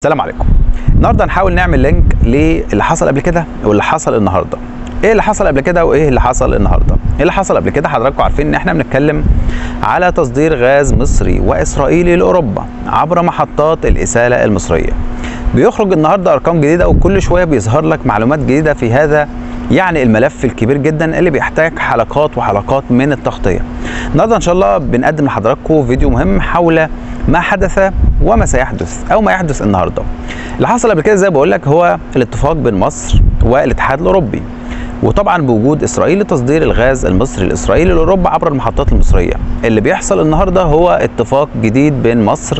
السلام عليكم النهارده هنحاول نعمل لينك للي حصل قبل كده واللي حصل النهارده ايه اللي حصل قبل كده وايه اللي حصل النهارده ايه اللي حصل قبل كده حضراتكم عارفين ان احنا بنتكلم على تصدير غاز مصري واسرائيلي لاوروبا عبر محطات الاساله المصريه بيخرج النهارده ارقام جديده وكل شويه بيظهر لك معلومات جديده في هذا يعني الملف الكبير جدا اللي بيحتاج حلقات وحلقات من التغطيه. النهارده ان شاء الله بنقدم لحضراتكم فيديو مهم حول ما حدث وما سيحدث او ما يحدث النهارده. اللي حصل قبل كده زي ما بقول لك هو الاتفاق بين مصر والاتحاد الاوروبي. وطبعا بوجود اسرائيل لتصدير الغاز المصري الاسرائيلي لاوروبا عبر المحطات المصريه. اللي بيحصل النهارده هو اتفاق جديد بين مصر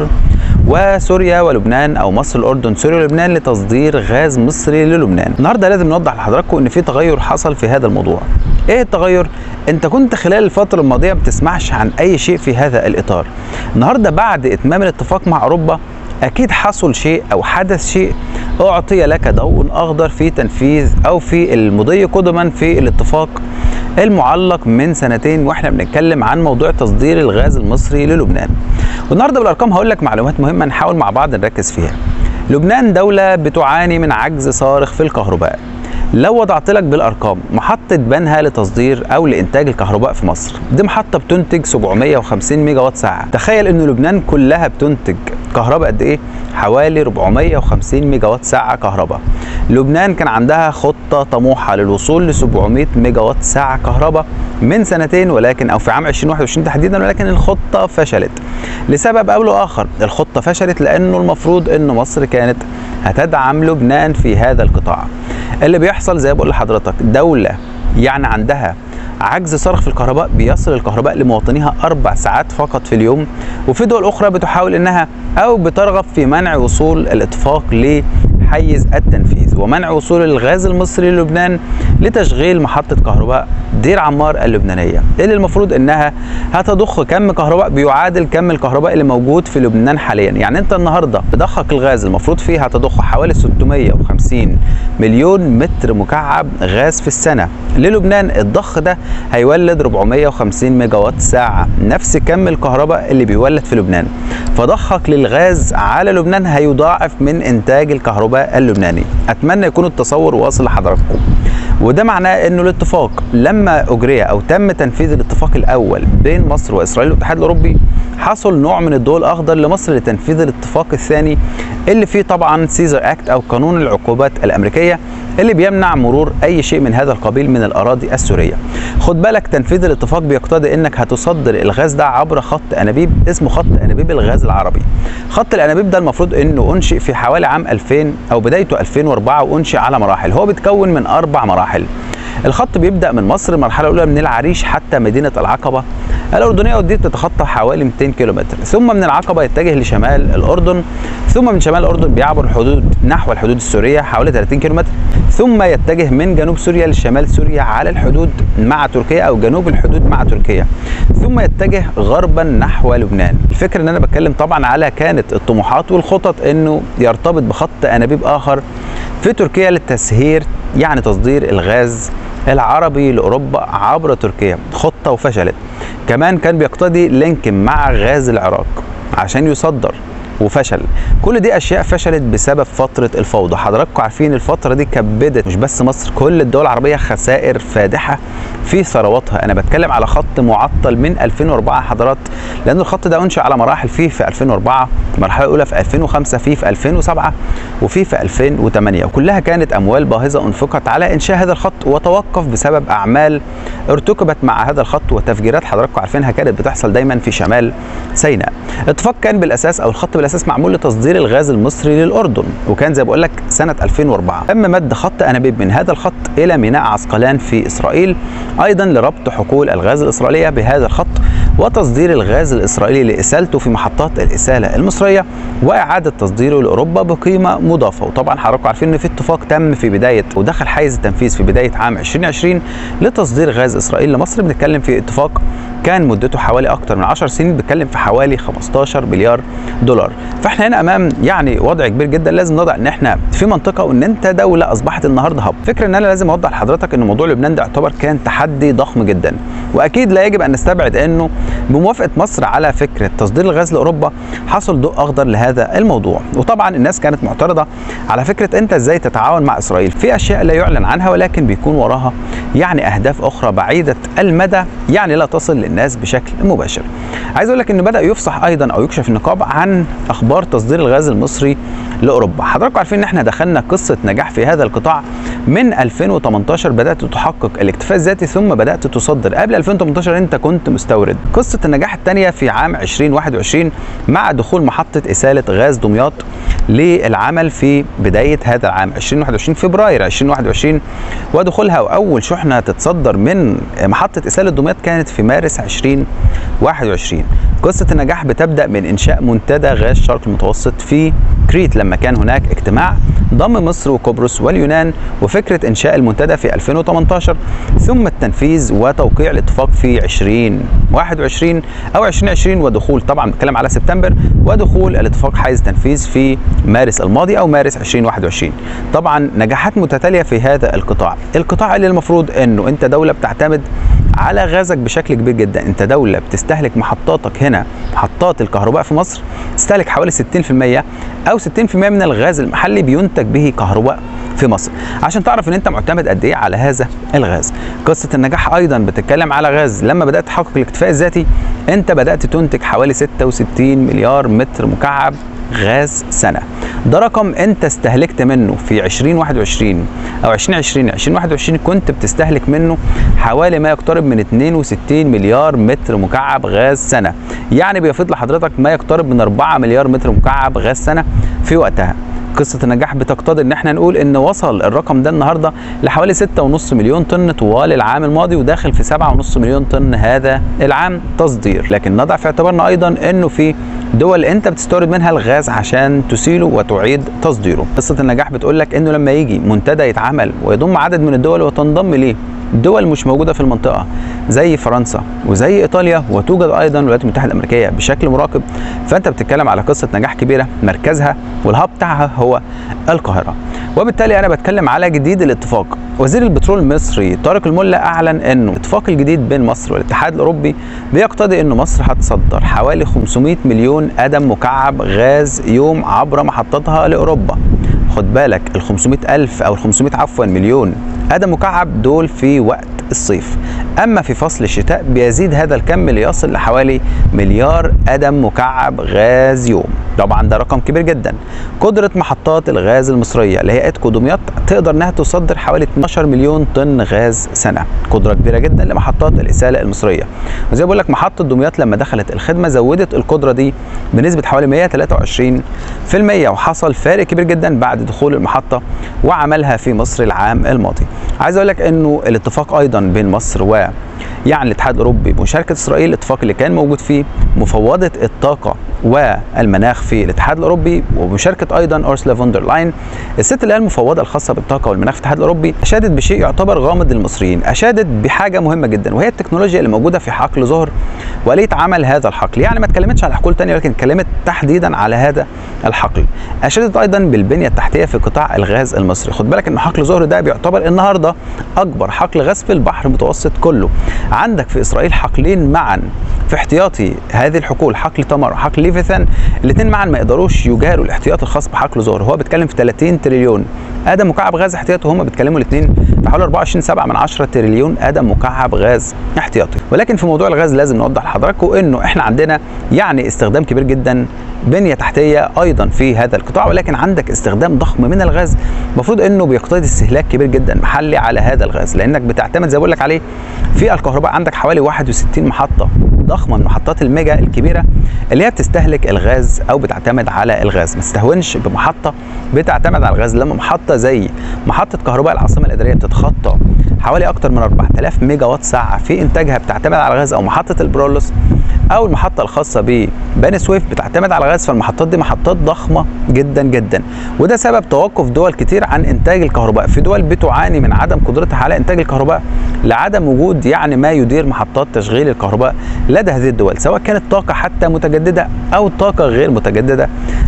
وسوريا ولبنان او مصر الاردن سوريا ولبنان لتصدير غاز مصري للبنان النهارده لازم نوضح لحضراتكم ان في تغير حصل في هذا الموضوع ايه التغير انت كنت خلال الفتره الماضيه ما بتسمعش عن اي شيء في هذا الاطار النهارده بعد اتمام الاتفاق مع اوروبا اكيد حصل شيء او حدث شيء اعطي لك ضوء اخضر في تنفيذ او في المضي قدما في الاتفاق المعلق من سنتين واحنا بنتكلم عن موضوع تصدير الغاز المصري للبنان والنهارده بالارقام هقول لك معلومات مهمه نحاول مع بعض نركز فيها لبنان دوله بتعاني من عجز صارخ في الكهرباء لو وضعت لك بالارقام محطه بنها لتصدير او لانتاج الكهرباء في مصر دي محطه بتنتج 750 ميجا وات ساعه تخيل ان لبنان كلها بتنتج كهرباء قد ايه حوالي 450 ميجا وات ساعه كهرباء لبنان كان عندها خطه طموحه للوصول ل 700 ميجا وات ساعه كهرباء من سنتين ولكن او في عام 2021 تحديدا ولكن الخطه فشلت لسبب او لاخر الخطه فشلت لانه المفروض ان مصر كانت هتدعم لبنان في هذا القطاع اللي بيحصل زي ما بقول لحضرتك دوله يعني عندها عجز صرخ في الكهرباء بيصل الكهرباء لمواطنيها اربع ساعات فقط في اليوم وفي دول اخرى بتحاول انها او بترغب في منع وصول الاتفاق لحيز التنفيذ ومنع وصول الغاز المصري للبنان لتشغيل محطه كهرباء دير عمار اللبنانيه اللي المفروض انها هتضخ كم كهرباء بيعادل كم الكهرباء اللي موجود في لبنان حاليا يعني انت النهارده بضخك الغاز المفروض فيه هتضخ حوالي 650 مليون متر مكعب غاز في السنه للبنان الضخ ده هيولد 450 ميجا وات ساعه نفس كم الكهرباء اللي بيولد في لبنان فضخك للغاز على لبنان هيضاعف من انتاج الكهرباء اللبناني اتمنى يكون التصور واصل لحضراتكم وده معناه انه الاتفاق لما اجري او تم تنفيذ الاتفاق الاول بين مصر واسرائيل والاتحاد الاوروبي حصل نوع من الضوء الاخضر لمصر لتنفيذ الاتفاق الثاني اللي فيه طبعا سيزر اكت او قانون العقوبات الامريكيه اللي بيمنع مرور اي شيء من هذا القبيل من الاراضي السوريه. خد بالك تنفيذ الاتفاق بيقتضي انك هتصدر الغاز ده عبر خط انابيب اسمه خط انابيب الغاز العربي. خط الانابيب ده المفروض انه انشئ في حوالي عام 2000 او بدايته 2004 وانشئ على مراحل، هو بيتكون من اربع مراحل. الخط بيبدا من مصر المرحله الاولى من العريش حتى مدينه العقبه الاردنيه ودي بتتخطى حوالي 200 كيلومتر ثم من العقبه يتجه لشمال الاردن ثم من شمال الاردن بيعبر الحدود نحو الحدود السوريه حوالي 30 كيلومتر ثم يتجه من جنوب سوريا لشمال سوريا على الحدود مع تركيا او جنوب الحدود مع تركيا ثم يتجه غربا نحو لبنان الفكره ان انا بتكلم طبعا على كانت الطموحات والخطط انه يرتبط بخط انابيب اخر في تركيا للتسهير يعني تصدير الغاز العربي لاوروبا عبر تركيا خطه وفشلت كمان كان بيقتضي لينك مع غاز العراق عشان يصدر وفشل كل دي اشياء فشلت بسبب فتره الفوضى حضراتكم عارفين الفتره دي كبدت مش بس مصر كل الدول العربيه خسائر فادحه في ثرواتها انا بتكلم على خط معطل من 2004 حضرات لان الخط ده انشئ على مراحل فيه في 2004 المرحله الاولى في 2005 فيه في 2007 وفيه في 2008 وكلها كانت اموال باهظه انفقت على انشاء هذا الخط وتوقف بسبب اعمال ارتكبت مع هذا الخط وتفجيرات حضراتكم عارفينها كانت بتحصل دايما في شمال سيناء الاتفاق كان بالاساس او الخط بالاساس معمول لتصدير الغاز المصري للاردن وكان زي بقول لك سنه 2004 تم مد خط انابيب من هذا الخط الى ميناء عسقلان في اسرائيل ايضا لربط حقول الغاز الاسرائيليه بهذا الخط وتصدير الغاز الاسرائيلي لاسالته في محطات الاساله المصريه واعاده تصديره لاوروبا بقيمه مضافه وطبعا حضراتكم عارفين ان في اتفاق تم في بدايه ودخل حيز التنفيذ في بدايه عام 2020 لتصدير غاز اسرائيل لمصر بنتكلم في اتفاق كان مدته حوالي اكتر من 10 سنين بنتكلم في حوالي 15 مليار دولار فاحنا هنا امام يعني وضع كبير جدا لازم نضع ان احنا في منطقه وان انت دوله اصبحت النهارده هب فكره ان انا لازم اوضح لحضرتك ان موضوع لبنان ده يعتبر كان تحدي ضخم جدا واكيد لا يجب ان نستبعد انه بموافقه مصر على فكره تصدير الغاز لاوروبا حصل ضوء اخضر لهذا الموضوع وطبعا الناس كانت معترضه على فكره انت ازاي تتعاون مع اسرائيل في اشياء لا يعلن عنها ولكن بيكون وراها يعني اهداف اخرى بعيده المدى يعني لا تصل للناس بشكل مباشر عايز اقول لك ان بدا يفصح ايضا او يكشف النقاب عن اخبار تصدير الغاز المصري لاوروبا حضراتكم عارفين ان احنا دخلنا قصه نجاح في هذا القطاع من 2018 بدات تحقق الاكتفاء الذاتي ثم بدات تصدر قبل 2018 انت كنت مستورد قصه النجاح الثانيه في عام 2021 مع دخول محطه اساله غاز دمياط للعمل في بدايه هذا العام 2021 فبراير 2021 ودخولها واول شحنه تتصدر من محطه اساله دمياط كانت في مارس 2021 قصه النجاح بتبدا من انشاء منتدى غاز شرق المتوسط في كريت لما كان هناك اجتماع ضم مصر وقبرص واليونان وفكره انشاء المنتدى في 2018 ثم التنفيذ وتوقيع الاتفاق في 2021 او 2020 ودخول طبعا بتكلم على سبتمبر ودخول الاتفاق حيز تنفيذ في مارس الماضي او مارس 2021 طبعا نجاحات متتاليه في هذا القطاع القطاع اللي المفروض انه انت دوله بتعتمد على غازك بشكل كبير جدا انت دوله بتستهلك محطاتك هنا محطات الكهرباء في مصر تستهلك حوالي 60% او 60% من الغاز المحلي بينتج به كهرباء في مصر عشان تعرف ان انت معتمد قد ايه على هذا الغاز قصه النجاح ايضا بتتكلم على غاز لما بدات تحقق الاكتفاء الذاتي انت بدات تنتج حوالي 66 مليار متر مكعب غاز سنه ده رقم انت استهلكت منه في 2021 او 2020 2021 كنت بتستهلك منه حوالي ما يقترب من 62 مليار متر مكعب غاز سنه يعني بيفيض لحضرتك ما يقترب من 4 مليار متر مكعب غاز سنه في وقتها قصه النجاح بتقتضي ان احنا نقول ان وصل الرقم ده النهارده لحوالي 6.5 مليون طن طوال العام الماضي وداخل في 7.5 مليون طن هذا العام تصدير لكن نضع في اعتبارنا ايضا انه في دول انت بتستورد منها الغاز عشان تسيله وتعيد تصديره قصه النجاح بتقول لك انه لما يجي منتدى يتعمل ويضم عدد من الدول وتنضم ليه دول مش موجوده في المنطقه زي فرنسا وزي ايطاليا وتوجد ايضا الولايات المتحده الامريكيه بشكل مراقب فانت بتتكلم على قصه نجاح كبيره مركزها والهاب بتاعها هو القاهره وبالتالي انا بتكلم على جديد الاتفاق وزير البترول المصري طارق الملا اعلن انه الاتفاق الجديد بين مصر والاتحاد الاوروبي بيقتضي ان مصر هتصدر حوالي 500 مليون قدم مكعب غاز يوم عبر محطتها لاوروبا خد بالك ال 500 ألف أو ال 500 عفوا مليون قدم مكعب دول في وقت الصيف أما في فصل الشتاء بيزيد هذا الكم ليصل لحوالي مليار قدم مكعب غاز يوم طبعا ده رقم كبير جدا قدرة محطات الغاز المصرية اللي هي اتكو دمياط تقدر انها تصدر حوالي 12 مليون طن غاز سنة قدرة كبيرة جدا لمحطات الإسالة المصرية وزي ما بقول لك محطة دمياط لما دخلت الخدمة زودت القدرة دي بنسبة حوالي 123% وحصل فارق كبير جدا بعد دخول المحطة وعملها في مصر العام الماضي عايز اقول لك انه الاتفاق ايضا بين مصر و يعني الاتحاد الاوروبي بمشاركه اسرائيل الاتفاق اللي كان موجود فيه مفوضه الطاقه والمناخ في الاتحاد الاوروبي وبمشاركه ايضا اورسلا فوندر لاين الست اللي هي المفوضه الخاصه بالطاقه والمناخ في الاتحاد الاوروبي اشادت بشيء يعتبر غامض للمصريين اشادت بحاجه مهمه جدا وهي التكنولوجيا اللي موجوده في حقل زهر واليه عمل هذا الحقل يعني ما اتكلمتش على حقول ثانيه ولكن اتكلمت تحديدا على هذا الحقل اشادت ايضا بالبنيه التحتيه في قطاع الغاز المصري خد بالك ان حقل زهر ده بيعتبر النهارده اكبر حقل غاز في البحر المتوسط كله عندك في اسرائيل حقلين معا في احتياطي هذه الحقول حقل تمر وحقل ليفيثان الاثنين معا ما يقدروش يجاروا الاحتياط الخاص بحقل زهر هو بيتكلم في 30 تريليون ادم مكعب غاز احتياطي وهم بيتكلموا الاثنين في حوالي 24 7 من 10 تريليون ادم مكعب غاز احتياطي ولكن في موضوع الغاز لازم نوضح لحضراتكم انه احنا عندنا يعني استخدام كبير جدا بنيه تحتيه ايضا في هذا القطاع ولكن عندك استخدام ضخم من الغاز المفروض انه بيقتضي استهلاك كبير جدا محلي على هذا الغاز لانك بتعتمد زي ما بقول لك عليه في الكهرباء عندك حوالي 61 محطه ضخمه من محطات الميجا الكبيره اللي هي بتستهلك الغاز او بتعتمد على الغاز ما تستهونش بمحطه بتعتمد على الغاز لما محطه زي محطه كهرباء العاصمه الاداريه بتتخطى حوالي اكتر من 4000 ميجا وات ساعه في انتاجها بتعتمد على الغاز او محطه البرولوس او المحطه الخاصه ببني سويف بتعتمد على الغاز فالمحطات دي محطات ضخمه جدا جدا وده سبب توقف دول كتير عن انتاج الكهرباء في دول بتعاني من عدم قدرتها على انتاج الكهرباء لعدم وجود يعني ما يدير محطات تشغيل الكهرباء لدى هذه الدول سواء كانت طاقه حتى متجدده او طاقه غير متجدده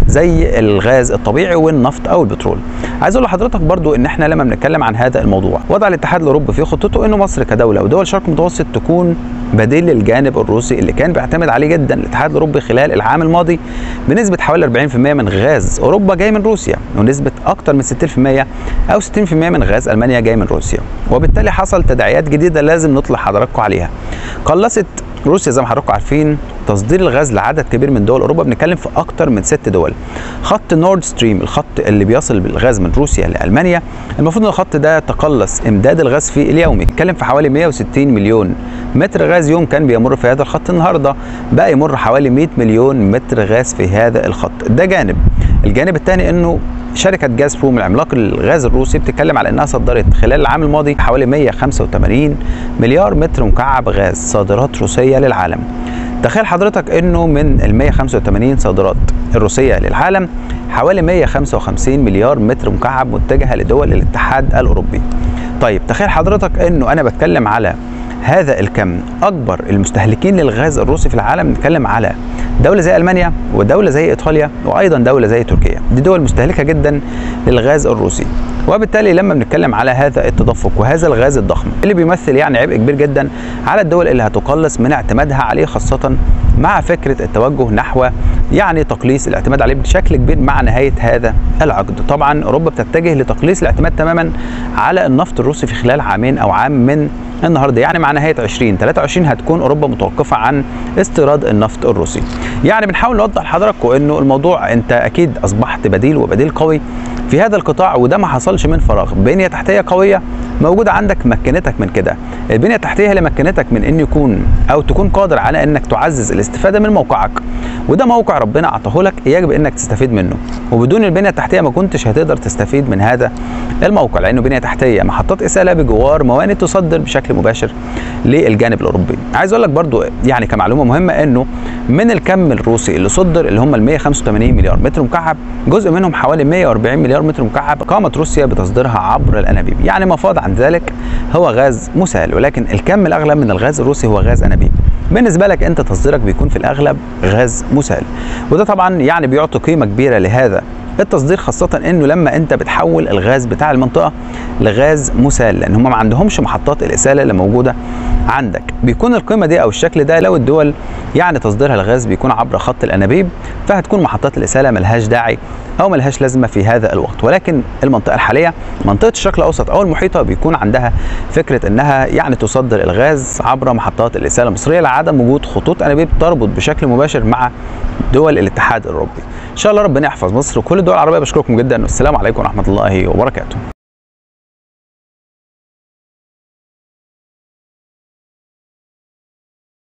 زي الغاز الطبيعي والنفط او البترول عايز اقول لحضرتك برضو ان احنا لما بنتكلم عن هذا الموضوع وضع الاتحاد الاوروبي في خطته انه مصر كدوله ودول شرق المتوسط تكون بديل للجانب الروسي اللي كان بيعتمد عليه جدا الاتحاد الاوروبي خلال العام الماضي بنسبه حوالي 40% من غاز اوروبا جاي من روسيا ونسبه اكثر من 60% او 60% من غاز المانيا جاي من روسيا وبالتالي حصل تداعيات جديده لازم نطلع حضراتكم عليها قلصت روسيا زي ما حضراتكم عارفين تصدير الغاز لعدد كبير من دول اوروبا بنتكلم في اكتر من ست دول خط نورد ستريم الخط اللي بيصل بالغاز من روسيا لالمانيا المفروض ان الخط ده تقلص امداد الغاز فيه اليومي بنتكلم في حوالي 160 مليون متر غاز يوم كان بيمر في هذا الخط النهارده بقى يمر حوالي 100 مليون متر غاز في هذا الخط ده جانب الجانب الثاني انه شركه جاز بروم العملاق الغاز الروسي بتتكلم على انها صدرت خلال العام الماضي حوالي 185 مليار متر مكعب غاز صادرات روسيه للعالم تخيل حضرتك انه من ال 185 صادرات الروسيه للعالم حوالي 155 مليار متر مكعب متجهه لدول الاتحاد الاوروبي طيب تخيل حضرتك انه انا بتكلم على هذا الكم اكبر المستهلكين للغاز الروسي في العالم نتكلم على دوله زي المانيا ودوله زي ايطاليا وايضا دوله زي تركيا دي دول مستهلكه جدا للغاز الروسي وبالتالي لما بنتكلم على هذا التدفق وهذا الغاز الضخم اللي بيمثل يعني عبء كبير جدا على الدول اللي هتقلص من اعتمادها عليه خاصه مع فكره التوجه نحو يعني تقليص الاعتماد عليه بشكل كبير مع نهايه هذا العقد طبعا اوروبا بتتجه لتقليص الاعتماد تماما على النفط الروسي في خلال عامين او عام من النهارده يعني مع نهايه 2023 هتكون اوروبا متوقفه عن استيراد النفط الروسي يعني بنحاول نوضح لحضراتكم انه الموضوع انت اكيد اصبحت بديل وبديل قوي في هذا القطاع وده ما حصلش من فراغ بنيه تحتيه قويه موجوده عندك مكنتك من كده البنيه التحتيه اللي مكنتك من ان يكون او تكون قادر على انك تعزز الاستفاده من موقعك وده موقع ربنا اعطاه لك يجب انك تستفيد منه وبدون البنيه التحتيه ما كنتش هتقدر تستفيد من هذا الموقع لانه بنيه تحتيه محطات اساله بجوار موانئ تصدر بشكل مباشر للجانب الاوروبي عايز اقول لك برضو يعني كمعلومه مهمه انه من الكم الروسي اللي صدر اللي هم ال 185 مليار متر مكعب جزء منهم حوالي 140 مليار متر مكعب قامت روسيا بتصديرها عبر الانابيب يعني ما فاض عن ذلك هو غاز مسال ولكن الكم الاغلب من الغاز الروسي هو غاز انابيب بالنسبه لك انت تصديرك بيكون في الاغلب غاز مسال وده طبعا يعني بيعطي قيمه كبيره لهذا التصدير خاصة انه لما انت بتحول الغاز بتاع المنطقة لغاز مسال لان هم ما عندهمش محطات الاسالة اللي موجودة عندك بيكون القيمة دي او الشكل ده لو الدول يعني تصديرها الغاز بيكون عبر خط الانابيب فهتكون محطات الاسالة ملهاش داعي او ملهاش لازمة في هذا الوقت ولكن المنطقة الحالية منطقة الشرق الاوسط او المحيطة بيكون عندها فكرة انها يعني تصدر الغاز عبر محطات الاسالة المصرية لعدم وجود خطوط انابيب تربط بشكل مباشر مع دول الاتحاد الاوروبي ان شاء الله ربنا يحفظ مصر وكل الدول العربيه بشكركم جدا والسلام عليكم ورحمه الله وبركاته